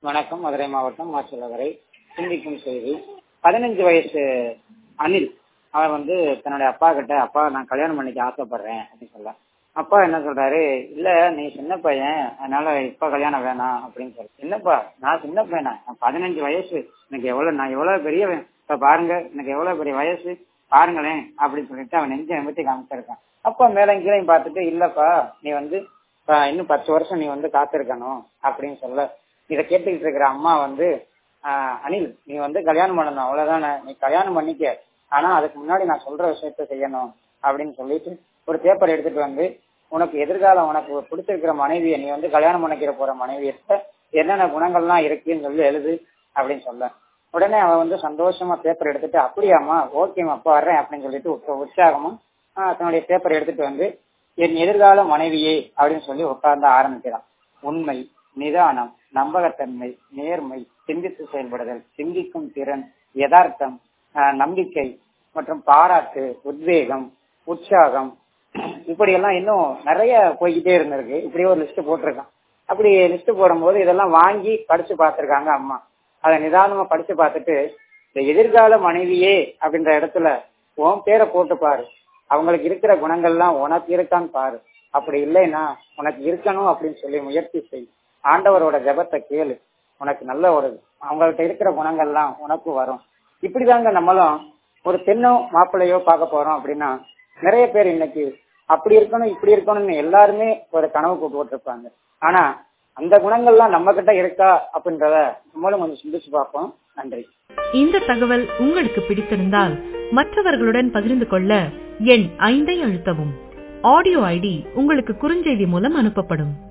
வணக்கம் மதுரை மாவட்டம் மாச்சலவரை சிந்திக்கும் செய்தி பதினஞ்சு வயசு அனில் அவன் வந்து தன்னுடைய அப்பா கிட்ட அப்பா நான் கல்யாணம் பண்ணிக்க ஆசைப்படுறேன் அப்படின்னு சொல்ல அப்பா என்ன சொல்றாரு இல்ல நீ சின்ன பையன் அதனால இப்ப கல்யாணம் வேணாம் அப்படின்னு சொல்லி என்னப்பா நான் சின்ன பையனா நான் பதினஞ்சு வயசு எனக்கு எவ்வளவு நான் எவ்வளவு பெரியவன் இப்ப பாருங்க எனக்கு எவ்வளவு பெரிய வயசு பாருங்களேன் அப்படின்னு சொல்லிட்டு அவன் நெஞ்ச நிமித்தி காமிச்சிருக்கான் அப்பா மேல கீழே பார்த்துட்டு இல்லப்பா நீ வந்து ஆஹ் இன்னும் பத்து வருஷம் நீ வந்து காத்திருக்கணும் அப்படின்னு சொல்ல இதை கேட்டுக்கிட்டு இருக்கிற அம்மா வந்து ஆஹ் அனில் நீ வந்து கல்யாணம் பண்ணணும் அவ்வளவுதானே நீ கல்யாணம் பண்ணிக்க ஆனா அதுக்கு முன்னாடி நான் சொல்ற விஷயத்த செய்யணும் அப்படின்னு சொல்லிட்டு ஒரு பேப்பர் எடுத்துட்டு வந்து உனக்கு எதிர்காலம் உனக்கு பிடிச்சிருக்கிற மனைவியை நீ வந்து கல்யாணம் பண்ணிக்கிற போற மனைவியிட்ட என்னென்ன குணங்கள்லாம் இருக்குன்னு சொல்லி எழுது அப்படின்னு சொல்ல உடனே அவன் வந்து சந்தோஷமா பேப்பர் எடுத்துட்டு அப்படியாம்மா ஓகேம்மா அப்பா வர்றேன் அப்படின்னு சொல்லிட்டு உற்ச- உற்சாகமா ஆஹ் தன்னுடைய பேப்பர் எடுத்துட்டு வந்து என் எதிர்கால மனைவியே அப்படின்னு சொல்லி உட்கார்ந்து ஆரம்பிக்கிறான் உண்மை நிதானம் நம்பகத்தன்மை நேர்மை சிந்தித்து செயல்படுதல் சிந்திக்கும் திறன் யதார்த்தம் ஆஹ் நம்பிக்கை மற்றும் பாராட்டு உத்வேகம் உற்சாகம் இப்படி எல்லாம் இன்னும் நிறைய போய்கிட்டே இருந்திருக்கு இப்படி ஒரு லிஸ்ட் போட்டிருக்கான் அப்படி லிஸ்ட் போடும்போது இதெல்லாம் வாங்கி படிச்சு பார்த்திருக்காங்க அம்மா அதை நிதானமா படிச்சு பார்த்துட்டு இந்த எதிர்கால மனைவியே அப்படின்ற இடத்துல உன் பேரை போட்டு பாரு அவங்களுக்கு இருக்கிற குணங்கள்லாம் உனக்கு இருக்கான்னு பாரு அப்படி இல்லைன்னா உனக்கு இருக்கணும் அப்படின்னு சொல்லி முயற்சி செய் ஆண்டவரோட ஜெபத்தை கேளு உனக்கு நல்ல ஒரு அவங்கள்ட்ட இருக்கிற குணங்கள்லாம் உனக்கு வரும் இப்படிதாங்க நம்மளும் ஒரு பெண்ணோ மாப்பிள்ளையோ பார்க்க போறோம் அப்படின்னா நிறைய பேர் இன்னைக்கு அப்படி இருக்கணும் இப்படி இருக்கணும்னு எல்லாருமே ஒரு கனவு போட்டிருப்பாங்க ஆனா அந்த குணங்கள்லாம் நம்ம கிட்ட இருக்கா அப்படின்றத நம்மளும் கொஞ்சம் சிந்திச்சு பார்ப்போம் நன்றி இந்த தகவல் உங்களுக்கு பிடித்திருந்தால் மற்றவர்களுடன் பகிர்ந்து கொள்ள எண் ஐந்தை அழுத்தவும் ஆடியோ ஐடி உங்களுக்கு குறுஞ்செய்தி மூலம் அனுப்பப்படும்